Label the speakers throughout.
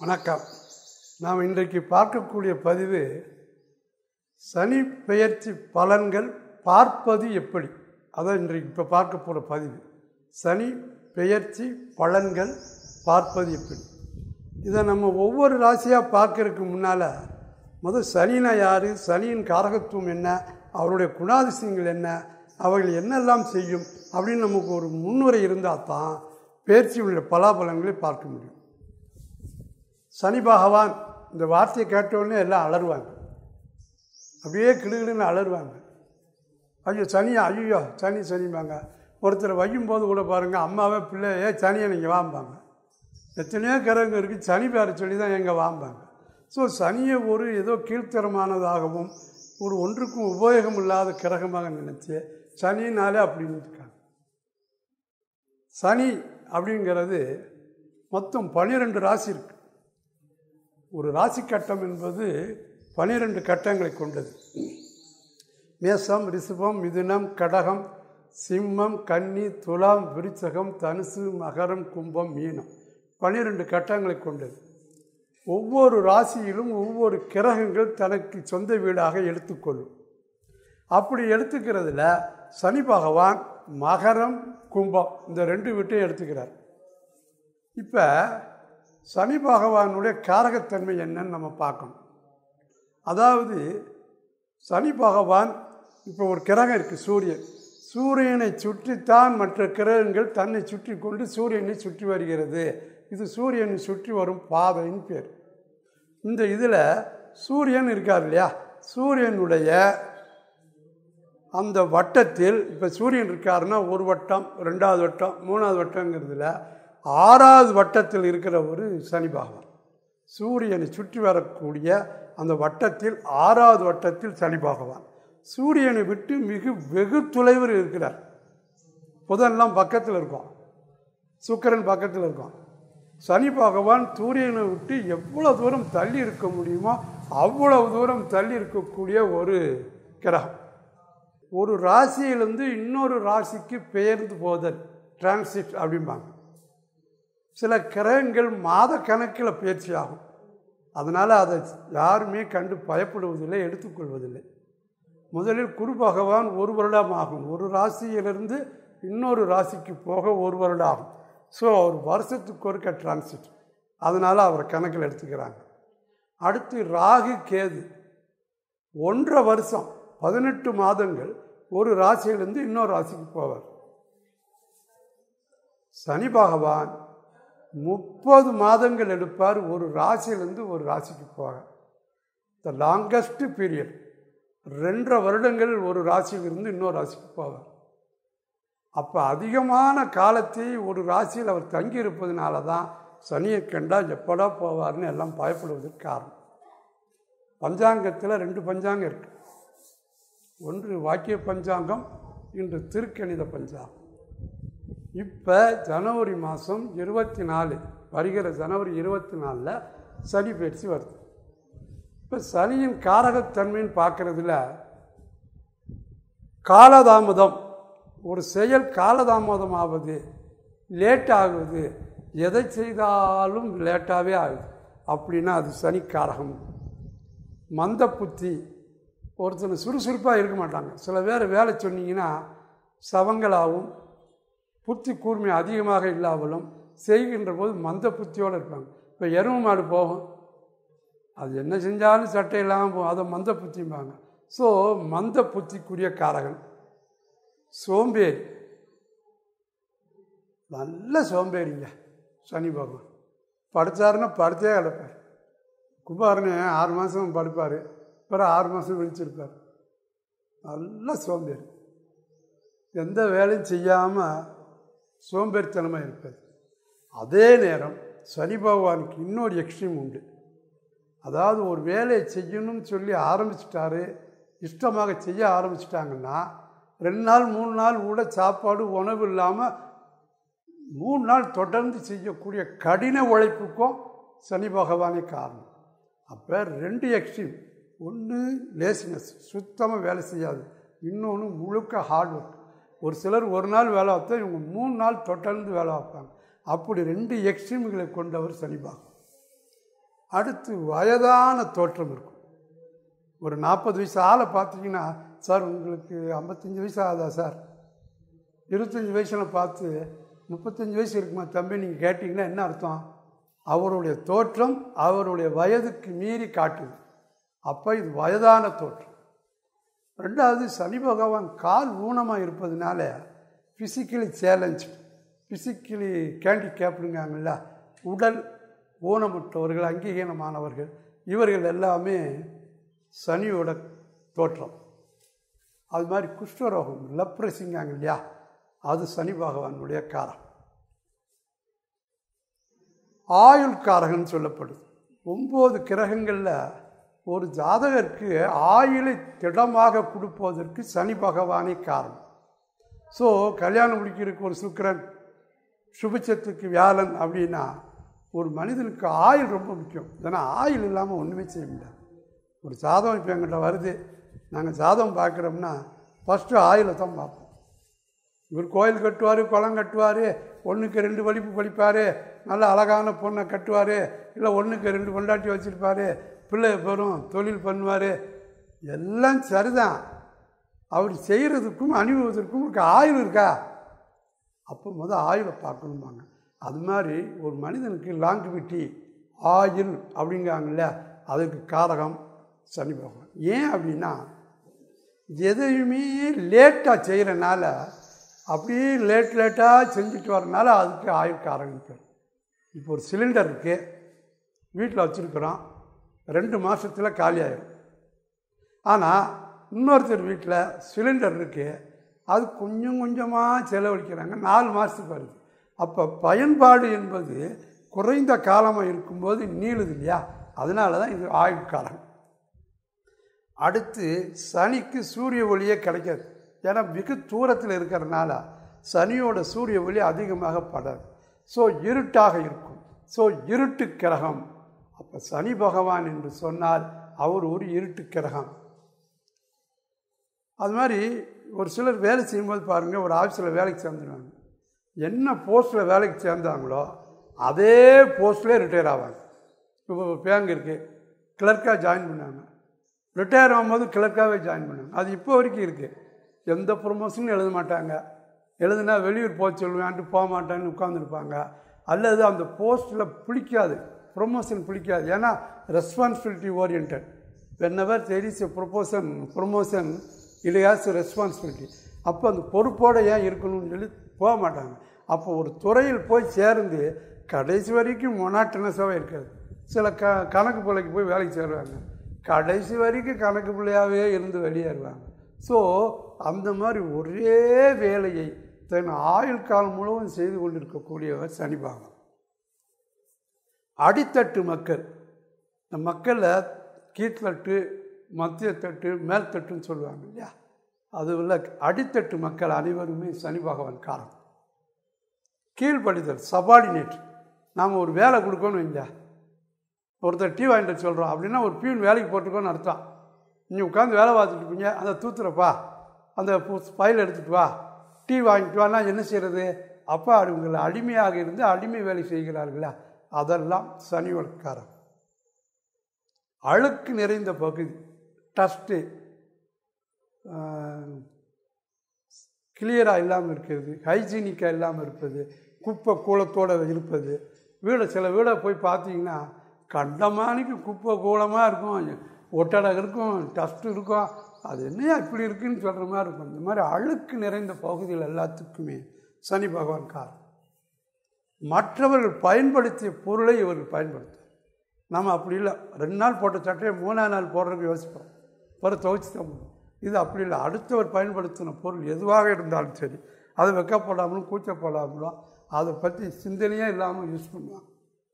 Speaker 1: வணக்கம் நாம் இன்றைக்கு பார்க்கக்கூடிய பதிவு சனி பெயர்ச்சி பலன்கள் பார்ப்பது எப்படி அதான் இன்றைக்கு இப்போ பார்க்க போகிற பதிவு சனி பெயர்ச்சி பலன்கள் பார்ப்பது எப்படி இதை நம்ம ஒவ்வொரு ராசியாக பார்க்கறதுக்கு முன்னால் முதல் சனினா யார் சனியின் காரகத்துவம் என்ன அவருடைய குணாதிசயங்கள் என்ன அவர்கள் என்னெல்லாம் செய்யும் அப்படின்னு நமக்கு ஒரு முன்னுரை இருந்தால் தான் பேர்ச்சி உள்ள பலாபலன்களை பார்க்க முடியும் சனி பகவான் இந்த வார்த்தையை கேட்டவுடனே எல்லாம் அலறுவாங்க அப்படியே கிடுகிடுன்னு அலறுவாங்க ஐயோ சனியா ஐயோ சனி சனிம்பாங்க ஒருத்தர் வையும்போது கூட பாருங்கள் அம்மாவே பிள்ளை ஏ சனியை நீங்கள் வாம்பாங்க எத்தனையோ கிரகங்கள் இருக்குது சனி பேரை சொல்லி தான் எங்கள் வாம்பாங்க ஸோ சனியை ஒரு ஏதோ கீழ்த்தரமானதாகவும் ஒரு ஒன்றுக்கும் உபயோகம் இல்லாத கிரகமாக நினச்சி சனினாலே அப்படின்னு இருக்காங்க சனி அப்படிங்கிறது மொத்தம் பன்னிரெண்டு ராசி இருக்கு ஒரு ராசி கட்டம் என்பது பனிரெண்டு கட்டங்களை கொண்டது மேசம் ரிஷபம் மிதுனம் கடகம் சிம்மம் கன்னி துலாம் விருச்சகம் தனுசு மகரம் கும்பம் மீனம் பன்னிரெண்டு கட்டங்களை கொண்டது ஒவ்வொரு ராசியிலும் ஒவ்வொரு கிரகங்கள் தனக்கு சொந்த வீடாக எடுத்துக்கொள்ளும் அப்படி எடுத்துக்கிறதுல சனி பகவான் மகரம் கும்பம் இந்த ரெண்டு வீட்டையும் எடுத்துக்கிறார் இப்போ சனி பகவானுடைய காரகத்தன்மை என்னன்னு நம்ம பார்க்கணும் அதாவது சனி பகவான் இப்போ ஒரு கிரகம் இருக்குது சூரியன் சூரியனை சுற்றித்தான் மற்ற கிரகங்கள் தன்னை சுற்றி கொண்டு சூரியனை சுற்றி வருகிறது இது சூரியனை சுற்றி வரும் பாதைன்னு பேர் இந்த இதில் சூரியன் இருக்கார் இல்லையா சூரியனுடைய அந்த வட்டத்தில் இப்போ சூரியன் இருக்காருன்னா ஒரு வட்டம் ரெண்டாவது வட்டம் மூணாவது வட்டங்கிறதுல ஆறாவது வட்டத்தில் இருக்கிற ஒரு சனி பகவான் சூரியனை சுற்றி வரக்கூடிய அந்த வட்டத்தில் ஆறாவது வட்டத்தில் சனி பகவான் சூரியனை விட்டு மிக வெகு தொலைவில் இருக்கிறார் புதன்லாம் பக்கத்தில் இருக்கும் சுக்கரன் பக்கத்தில் இருக்கும் சனி பகவான் சூரியனை விட்டு எவ்வளோ தூரம் தள்ளி இருக்க முடியுமோ அவ்வளவு தூரம் தள்ளி இருக்கக்கூடிய ஒரு கிரகம் ஒரு ராசியிலிருந்து இன்னொரு ராசிக்கு பெயர்ந்து போதல் டிரான்சிட் அப்படிம்பாங்க சில கிரகங்கள் மாத கணக்கில் பயிற்சி ஆகும் அதனால் அதை யாருமே கண்டு பயப்படுவதில்லை எடுத்துக்கொள்வதில்லை முதலில் குரு பகவான் ஒரு வருடம் ஆகும் ஒரு ராசியிலிருந்து இன்னொரு ராசிக்கு போக ஒரு வருடம் ஆகும் ஸோ ஒரு வருஷத்துக்கு ஒருக்க டிரான்சிட் அதனால் அவரை கணக்கில் எடுத்துக்கிறாங்க அடுத்து ராகு கேது ஒன்றரை வருஷம் பதினெட்டு மாதங்கள் ஒரு ராசியிலிருந்து இன்னொரு ராசிக்கு போவார் சனி பகவான் முப்பது மாதங்கள் எடுப்பார் ஒரு ராசியிலேருந்து ஒரு ராசிக்கு போக த லாங்கஸ்ட் பீரியட் ரெண்டரை வருடங்கள் ஒரு ராசியிலிருந்து இன்னொரு ராசிக்கு போவார் அப்போ அதிகமான காலத்தை ஒரு ராசியில் அவர் தங்கி இருப்பதனால தான் சனியை கண்டால் எப்படா போவார்னு எல்லாம் பயப்படுவதற்கு காரணம் பஞ்சாங்கத்தில் ரெண்டு பஞ்சாங்கம் இருக்கு ஒன்று வாக்கிய பஞ்சாங்கம் இன்று திருக்கணித பஞ்சாங்கம் இப்போ ஜனவரி மாதம் இருபத்தி நாலு வருகிற ஜனவரி இருபத்தி நாலில் சனி பயிற்சி வருது இப்போ சனியின் காரகத்தன்மைன்னு பார்க்குறதுல காலதாமதம் ஒரு செயல் காலதாமதம் ஆகுது லேட் ஆகுது எதை செய்தாலும் லேட்டாகவே ஆகுது அப்படின்னா அது சனி காரகம் மந்த புத்தி ஒருத்தர் சுறுசுறுப்பாக இருக்க மாட்டாங்க சில பேர் வேலை சொன்னீங்கன்னா சவங்களாகவும் புத்தி கூர்மை அதிகமாக இல்லாமலும் செய்கின்ற போது மந்த புத்தியோடு இருப்பாங்க இப்போ எருமை மாடு போகும் அது என்ன செஞ்சாலும் சட்டை இல்லாமல் போகும் அதை மந்த புத்திம்பாங்க ஸோ மந்த புத்திக்குரிய காரகன் சோம்பேறி நல்ல சோம்பேறிங்க சனி பகவான் படுத்தாருன்னா படுத்தே கிடப்பார் குமாரனே ஆறு மாதம் படுப்பார் பிறகு ஆறு மாதம் விழிச்சிருப்பார் நல்ல சோம்பேறி எந்த வேலையும் செய்யாமல் சோம்பேறித்தனமாக இருப்பார் அதே நேரம் சனி பகவானுக்கு இன்னொரு எக்ஸ்ட்ரீம் உண்டு அதாவது ஒரு வேலையை செய்யணும்னு சொல்லி ஆரம்பிச்சிட்டாரு இஷ்டமாக செய்ய ஆரம்பிச்சிட்டாங்கன்னா ரெண்டு நாள் மூணு நாள் கூட சாப்பாடு உணவு இல்லாமல் மூணு நாள் தொடர்ந்து செய்யக்கூடிய கடின உழைப்புக்கும் சனி பகவானே காரணம் அப்போ ரெண்டு எக்ஸ்ட்ரீம் ஒன்று லேசினஸ் சுத்தமாக வேலை செய்யாது இன்னொன்று முழுக்க ஹார்ட் ஒர்க் ஒரு சிலர் ஒரு நாள் வேலை வைத்தா இவங்க மூணு நாள் தொடர்ந்து வேலை வைப்பாங்க அப்படி ரெண்டு எக்ஸ்ட்ரீம்களை கொண்டவர் சனி பகவான் அடுத்து வயதான தோற்றம் இருக்கும் ஒரு நாற்பது வயசு ஆளை பார்த்தீங்கன்னா சார் உங்களுக்கு ஐம்பத்தஞ்சு வயசு ஆகுதா சார் இருபத்தஞ்சி வயசில் பார்த்து முப்பத்தஞ்சு வயசு இருக்குமா தம்பி நீங்கள் கேட்டிங்கன்னா என்ன அர்த்தம் அவருடைய தோற்றம் அவருடைய வயதுக்கு மீறி காட்டுது அப்போ இது வயதான தோற்றம் ரெண்டாவது சனி பகவான் கால் ஊனமாக இருப்பதுனால ஃபிசிக்கலி சேலஞ்ச் ஃபிசிக்கலி கேண்டிகேப்டுங்காங்கல்ல உடல் ஊனமுற்றவர்கள் அங்கீகீனமானவர்கள் இவர்கள் எல்லாமே சனியோட தோற்றம் அது மாதிரி குஷ்டரோகம் லப்ரசிங்காங்க இல்லையா அது சனி பகவானுடைய காரம் ஆயுள் காரகன் சொல்லப்படுது ஒம்பது கிரகங்களில் ஒரு ஜாதகருக்கு ஆயுளை திடமாக கொடுப்பதற்கு சனி பகவானே காரணம் ஸோ கல்யாணம் முடிக்கிறதுக்கு ஒரு சுக்கிரன் சுபிச்சத்துக்கு வியாழன் அப்படின்னா ஒரு மனிதனுக்கு ஆயுள் ரொம்ப முக்கியம் ஏன்னா ஆயுள் இல்லாமல் ஒன்றுமே செய்ய முடியாது ஒரு ஜாதகம் இப்போ எங்கிட்ட வருது நாங்கள் ஜாதகம் பார்க்குறோம்னா ஃபஸ்ட்டு ஆயுளை தான் பார்ப்போம் இவர் கோயில் கட்டுவார் குளம் கட்டுவார் ஒன்றுக்கு ரெண்டு வலிப்பு படிப்பார் நல்ல அழகான பொண்ணை கட்டுவார் இல்லை ஒன்றுக்கு ரெண்டு பொண்டாட்டி வச்சுருப்பார் பிள்ளை பெறும் தொழில் பண்ணுவார் எல்லாம் சரிதான் அவர் செய்கிறதுக்கும் அனுபவத்திற்கும் ஒரு ஆயுள் இருக்கா அப்போ முதல் ஆயுளை பார்க்கணுமாங்க அது மாதிரி ஒரு மனிதனுக்கு லாங்குவிட்டி ஆயுள் அப்படிங்காங்கல்ல அதுக்கு காரகம் சனி பகவான் ஏன் அப்படின்னா எதையுமே லேட்டாக செய்கிறனால அப்படியே லேட் லேட்டாக செஞ்சுட்டு வரனால அதுக்கு ஆயுள் காரகம் பேர் இப்போ ஒரு சிலிண்டர் இருக்குது வீட்டில் வச்சுருக்குறோம் ரெண்டு மாதத்தில் காலி ஆயிடும் ஆனால் இன்னொருத்தர் வீட்டில் சிலிண்டர் இருக்குது அது கொஞ்சம் கொஞ்சமாக செலவழிக்கிறாங்க நாலு மாதத்துக்கு வருது அப்போ பயன்பாடு என்பது குறைந்த காலமாக இருக்கும்போது நீளுது இல்லையா அதனால தான் இது ஆயுள் காலம் அடுத்து சனிக்கு சூரிய ஒளியே கிடைக்காது ஏன்னா மிக தூரத்தில் இருக்கிறதுனால சனியோட சூரிய ஒளி அதிகமாக படாது ஸோ இருட்டாக இருக்கும் ஸோ இருட்டு கிரகம் அப்போ சனி பகவான் என்று சொன்னால் அவர் ஒரு இருட்டு கிரகம் அது மாதிரி ஒரு சிலர் வேலை செய்யும்போது பாருங்கள் ஒரு ஆஃபீஸில் வேலைக்கு சேர்ந்துடுவாங்க என்ன போஸ்ட்டில் வேலைக்கு சேர்ந்தாங்களோ அதே போஸ்ட்லேயே ரிட்டையர் ஆவாங்க இப்போ பேங்க் இருக்குது கிளர்க்காக ஜாயின் பண்ணாங்க ரிட்டையர் ஆகும்போது கிளர்க்காகவே ஜாயின் பண்ணாங்க அது இப்போ வரைக்கும் இருக்குது எந்த ப்ரொமோஷனும் எழுத மாட்டாங்க எழுதுனா வெளியூர் போக சொல்லுவேன்ட்டு போக மாட்டாங்கன்னு உட்காந்துருப்பாங்க அல்லது அந்த போஸ்ட்டில் பிடிக்காது ப்ரொமோஷன் பிடிக்காது ஏன்னா responsibility orient whenever there is a proportion promotion it has responsibility அப்போ அந்த பொறுப்போடு ஏன் இருக்கணும்னு சொல்லி போக மாட்டாங்க அப்போ ஒரு துறையில் போய் சேர்ந்து கடைசி வரைக்கும் மொனாட்டனஸாகவே இருக்காது சில க கணக்கு பிள்ளைக்கு போய் வேலைக்கு சேருவாங்க கடைசி வரைக்கும் கணக்கு பிள்ளையாகவே இருந்து வெளியேறுவாங்க ஸோ அந்த மாதிரி ஒரே வேலையை தன் ஆயுள் காலம் முழுவதும் செய்து கொண்டிருக்கக்கூடியவர் சனிபாகம் அடித்தட்டு மக்கள் இந்த மக்களில் கீழ்த்தட்டு மத்திய தட்டு மேல்தட்டுன்னு சொல்லுவாங்க இல்லையா அது உள்ள அடித்தட்டு மக்கள் அனைவருமே சனி பகவான் காரணம் கீழ்படிதல் சபார்டினேட் நாம் ஒரு வேலை கொடுக்கணும் வைங்க ஒருத்தர் டீ வாங்கிட்டு சொல்கிறோம் அப்படின்னா ஒரு பியூன் வேலைக்கு போட்டுக்கோன்னு அர்த்தம் நீ உட்காந்து வேலை பார்த்துட்டு இருப்பீங்க அந்த தூத்துறப்பா அந்த ஃபைல் எடுத்துகிட்டு வா டீ வாங்கிட்டு வானா என்ன செய்கிறது அப்பா அவங்களை அடிமையாக இருந்து அடிமை வேலை செய்கிறார்களா அதெல்லாம் சனிவர்க்காரம் அழுக்கு நிறைந்த பகுதி டஸ்ட்டு கிளியராக இல்லாமல் இருக்கிறது ஹைஜீனிக்காக இல்லாமல் இருப்பது குப்பை கூலத்தோடு இருப்பது வீடை சில வீடை போய் பார்த்தீங்கன்னா கண்டமானிக்கு குப்பை கூலமாக இருக்கும் ஒட்டடை இருக்கும் டஸ்ட்டு இருக்கும் அது என்னையா இப்படி இருக்குன்னு சொல்கிற மாதிரி இருக்கும் இந்த மாதிரி அழுக்கு நிறைந்த பகுதிகள் எல்லாத்துக்குமே சனி பகவான் காரணம் மற்றவர்கள் பயன்படுத்திய பொருளை இவர்கள் பயன்படுத்தும் நம்ம அப்படி இல்லை ரெண்டு நாள் போட்ட சட்டையை மூணாவது நாள் போடுறதுக்கு யோசிப்போம் பிறகு துவைச்சி தான் போடுவோம் இது அப்படி இல்லை அடுத்தவர் பயன்படுத்தின பொருள் எதுவாக இருந்தாலும் சரி அதை வைக்கப்படாமலும் கூச்சப்படாமலும் அதை பற்றி சிந்தனையே இல்லாமல் யூஸ் பண்ணுவாங்க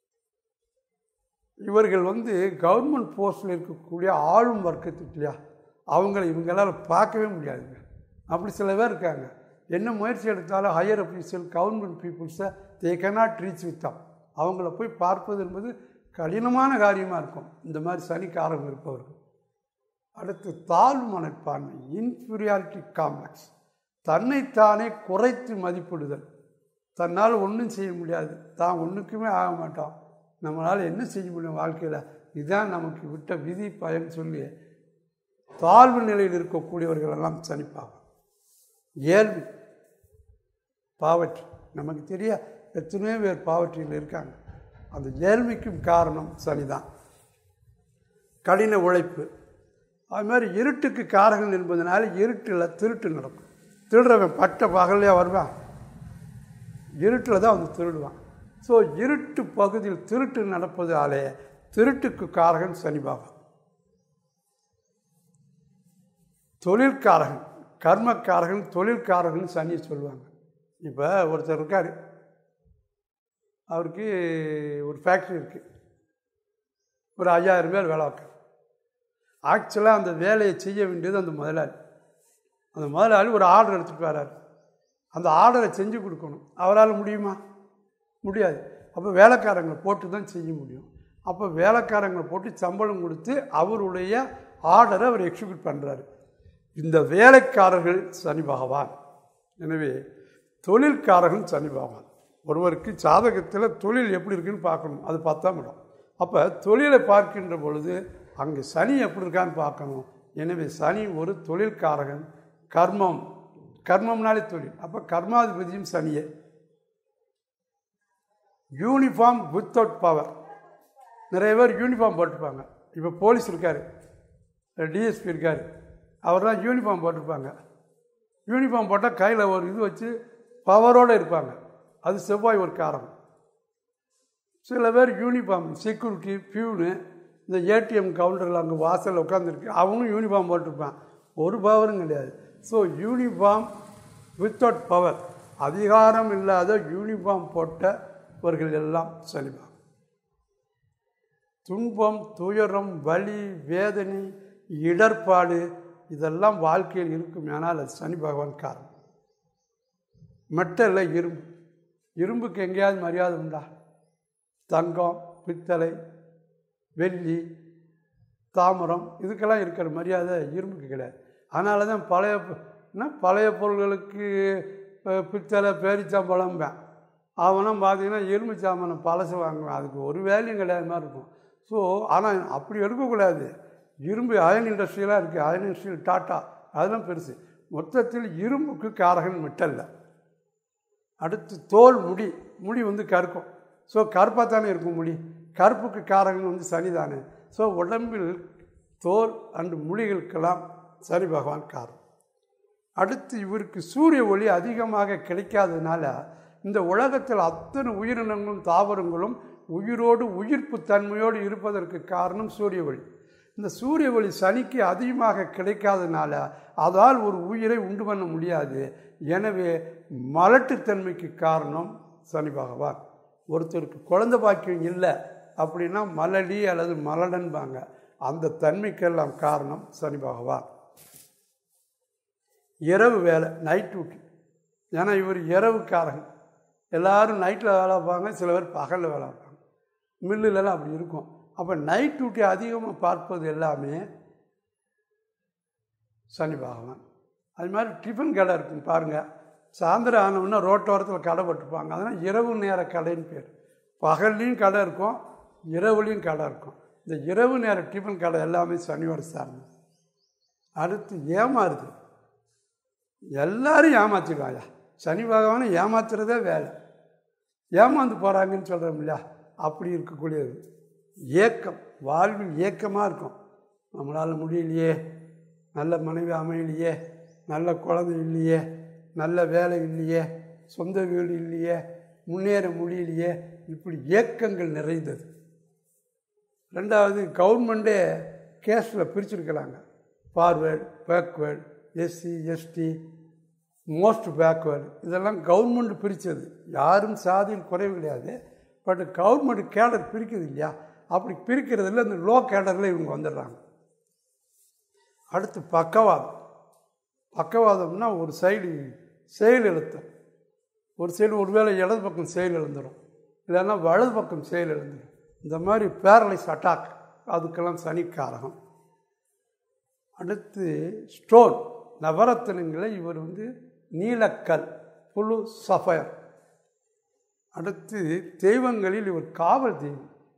Speaker 1: இவர்கள் வந்து கவர்மெண்ட் போஸ்டில் இருக்கக்கூடிய ஆளும் வர்க்கத்துக்கு இல்லையா அவங்கள இவங்களால் பார்க்கவே முடியாதுங்க அப்படி சில பேர் இருக்காங்க என்ன முயற்சி எடுத்தாலும் ஹையர் அஃபீஷியல் கவர்மெண்ட் பீப்புள்ஸை தே கனாட் ரீச் வித்தம் அவங்கள போய் பார்ப்பது என்பது கடினமான காரியமாக இருக்கும் இந்த மாதிரி சனிக்காரம் இருப்பவர்கள் அடுத்து தாழ்வு மனப்பான்மை இன்ஃபீரியாரிட்டி காம்ப்ளெக்ஸ் தன்னைத்தானே குறைத்து மதிப்பிடுதல் தன்னால் ஒன்றும் செய்ய முடியாது தான் ஒன்றுக்குமே ஆக மாட்டோம் நம்மளால் என்ன செய்ய முடியும் வாழ்க்கையில் இதுதான் நமக்கு விட்ட விதி பயன் சொல்லி தாழ்வு நிலையில் இருக்கக்கூடியவர்கள் எல்லாம் சனிப்பாங்க ஏழ்மை பாவற்றி நமக்கு தெரிய எத்தனையோ பேர் பாவற்றியில் இருக்காங்க அந்த ஏழ்மைக்கும் காரணம் சனிதான் கடின உழைப்பு அது மாதிரி இருட்டுக்கு காரகன் என்பதனால இருட்டில் திருட்டு நடக்கும் திருடுறவன் பட்ட பகல்லையே வருவான் இருட்டில் தான் வந்து திருடுவான் ஸோ இருட்டு பகுதியில் திருட்டு நடப்பதாலே திருட்டுக்கு காரகன் சனிபாகம் தொழில்காரகன் கர்மக்காரகன் தொழில்காரகன் சனியை சொல்லுவாங்க இப்போ ஒருத்தர் இருக்கார் அவருக்கு ஒரு ஃபேக்ட்ரி இருக்குது ஒரு ஐயாயிரம் பேர் வேலை வைக்க ஆக்சுவலாக அந்த வேலையை செய்ய வேண்டியது அந்த முதலாளி அந்த முதலாளி ஒரு ஆர்டர் எடுத்துகிட்டு வராரு அந்த ஆர்டரை செஞ்சு கொடுக்கணும் அவரால் முடியுமா முடியாது அப்போ வேலைக்காரங்களை போட்டு தான் செய்ய முடியும் அப்போ வேலைக்காரங்களை போட்டு சம்பளம் கொடுத்து அவருடைய ஆர்டரை அவர் எக்ஸிக்யூட் பண்ணுறாரு இந்த வேலைக்காரர்கள் சனி பகவான் எனவே தொழில்காரர்கள் சனி பகவான் ஒருவருக்கு ஜாதகத்தில் தொழில் எப்படி இருக்குன்னு பார்க்கணும் அது பத்தாம் இடம் அப்போ தொழிலை பார்க்கின்ற பொழுது அங்கே சனி எப்படி இருக்கான்னு பார்க்கணும் எனவே சனி ஒரு தொழில்காரகன் கர்மம் கர்மம்னாலே தொழில் அப்போ கர்மாதிபதியும் சனியே யூனிஃபார்ம் வித்தவுட் பவர் நிறைய பேர் யூனிஃபார்ம் போட்டிருப்பாங்க இப்போ போலீஸ் இருக்கார் டிஎஸ்பி இருக்கார் அவர்லாம் யூனிஃபார்ம் போட்டிருப்பாங்க யூனிஃபார்ம் போட்டால் கையில் ஒரு இது வச்சு பவரோடு இருப்பாங்க அது செவ்வாய் ஒரு காரணம் சில பேர் யூனிஃபார்ம் செக்யூரிட்டி பியூனு இந்த ஏடிஎம் கவுண்டரில் அங்கே வாசலில் உட்காந்துருக்கு அவனும் யூனிஃபார்ம் போட்டிருப்பான் ஒரு பவரும் கிடையாது ஸோ யூனிஃபார்ம் வித்தவுட் பவர் அதிகாரம் இல்லாத யூனிஃபார்ம் போட்டவர்கள் எல்லாம் சனிபாகம் துன்பம் துயரம் வலி வேதனை இடர்பாடு இதெல்லாம் வாழ்க்கையில் இருக்கும் ஆனால் அது சனி பகவான் காரணம் மெட்டல்ல இரும்பு இரும்புக்கு எங்கேயாவது மரியாதை உண்டா தங்கம் பித்தளை வெள்ளி தாமரம் இதுக்கெல்லாம் இருக்கிற மரியாதை இரும்புக்கு கிடையாது அதனால தான் பழைய என்ன பழைய பொருள்களுக்கு பித்தளை பேரிச்சம்பழம் அவனும் பார்த்தீங்கன்னா எலும்பு சாமானம் பழசு வாங்குவேன் அதுக்கு ஒரு வேலையும் கிடையாது மாதிரி இருக்கும் ஸோ ஆனால் அப்படி எடுக்கக்கூடாது இரும்பு அயன் இண்டஸ்ட்ரியெலாம் இருக்குது அயன் இண்டஸ்ட்ரியல் டாட்டா அதெல்லாம் பெருசு மொத்தத்தில் இரும்புக்கு காரகன் மெட்டல்ல அடுத்து தோல் முடி முடி வந்து கருக்கும் ஸோ கருப்பாக தானே இருக்கும் முடி கருப்புக்கு காரகன் வந்து சனி தானே ஸோ உடம்பில் தோல் அண்டு முடிகளுக்கெல்லாம் சனி பகவான் காரணம் அடுத்து இவருக்கு சூரிய ஒளி அதிகமாக கிடைக்காததுனால இந்த உலகத்தில் அத்தனை உயிரினங்களும் தாவரங்களும் உயிரோடு உயிர்ப்பு தன்மையோடு இருப்பதற்கு காரணம் சூரிய ஒளி இந்த சூரிய ஒளி சனிக்கு அதிகமாக கிடைக்காதனால அதால் ஒரு உயிரை உண்டு பண்ண முடியாது எனவே மலட்டுத்தன்மைக்கு காரணம் சனி பகவான் ஒருத்தருக்கு குழந்தை பாக்கியம் இல்லை அப்படின்னா மலடி அல்லது மலடன்பாங்க அந்த தன்மைக்கெல்லாம் காரணம் சனி பகவான் இரவு வேலை நைட் டியூட்டி ஏன்னா இவர் இரவுக்காரங்க எல்லோரும் நைட்டில் வேலை பார்ப்பாங்க சில பேர் பகலில் வேலை பார்ப்பாங்க மில்லுலலாம் அப்படி இருக்கும் அப்போ நைட் டியூட்டி அதிகமாக பார்ப்பது எல்லாமே சனி பகவான் அது மாதிரி டிஃபன் கடை இருக்கும் பாருங்கள் சாயந்தரம் ஆனவுடனே ரோட்டோரத்தில் கடை போட்டிருப்பாங்க அதனால் இரவு நேர கடைன்னு பேர் பகல்லையும் கடை இருக்கும் இரவுலேயும் கடை இருக்கும் இந்த இரவு நேர டிஃபன் கடை எல்லாமே சனியோட சார்ந்தது அடுத்து ஏமாறுது எல்லாரும் ஏமாற்றிடுவாயா சனி பகவானை ஏமாத்துறதே வேலை ஏமாந்து போகிறாங்கன்னு சொல்கிறோம் இல்லையா அப்படி இருக்கக்கூடியது ஏக்கம் வாழ்வில் ஏக்கமாக இருக்கும் நம்மளால் முடியலையே நல்ல மனைவி அமையலையே நல்ல குழந்தை இல்லையே நல்ல வேலை இல்லையே சொந்த வீடு இல்லையே முன்னேற முடியலையே இப்படி ஏக்கங்கள் நிறைந்தது ரெண்டாவது கவர்மெண்ட்டே கேஸில் பிரிச்சிருக்கிறாங்க forward backward SC ST most backward இதெல்லாம் கவர்மெண்ட் பிரித்தது யாரும் சாதியில் குறைவு கிடையாது பட் கவர்மெண்ட் கேடர் பிரிக்குது இல்லையா அப்படி பிரிக்கிறதுல இந்த லோ கேடரில் இவங்க வந்துடுறாங்க அடுத்து பக்கவாதம் பக்கவாதம்னா ஒரு சைடு செயல் எழுத்தம் ஒரு சைடு ஒருவேளை இடது பக்கம் செயல் எழுந்துடும் இல்லைன்னா வலது பக்கம் செயல் எழுந்துடும் இந்த மாதிரி பேரலைஸ் அட்டாக் அதுக்கெல்லாம் சனிக்காரகம் அடுத்து ஸ்டோன் நவரத்தினங்களை இவர் வந்து நீலக்கல் புழு சஃபயர் அடுத்து தெய்வங்களில் இவர் காவல் தெய்வம்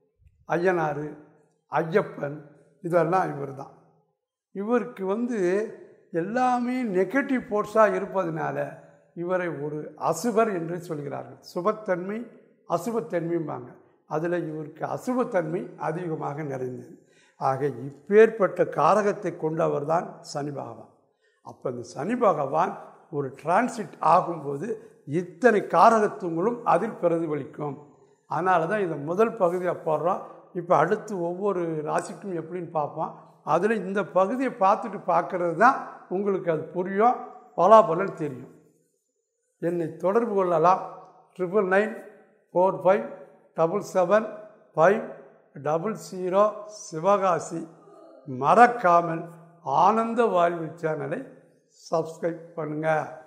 Speaker 1: ஐயனார் ஐயப்பன் இதெல்லாம் இவர் தான் இவருக்கு வந்து எல்லாமே நெகட்டிவ் ஃபோர்ஸாக இருப்பதனால இவரை ஒரு அசுபர் என்று சொல்கிறார்கள் சுபத்தன்மை அசுபத்தன்மைம்பாங்க அதில் இவருக்கு அசுபத்தன்மை அதிகமாக நிறைந்தது ஆக இப்பேற்பட்ட காரகத்தை கொண்டவர் தான் சனி பகவான் அப்போ இந்த சனி பகவான் ஒரு டிரான்சிட் ஆகும்போது இத்தனை காரகத்துவங்களும் அதில் பிரதிபலிக்கும் அதனால தான் இதை முதல் பகுதியை போடுறோம் இப்போ அடுத்து ஒவ்வொரு ராசிக்கும் எப்படின்னு பார்ப்போம் அதில் இந்த பகுதியை பார்த்துட்டு பார்க்கறது தான் உங்களுக்கு அது புரியும் பலாபலன் தெரியும் என்னை தொடர்பு கொள்ளலாம் triple nine four five double seven five double zero Sivakasi மறக்காமல் ஆனந்த வாழ்வு சேனலை சப்ஸ்கிரைப் பண்ணுங்கள்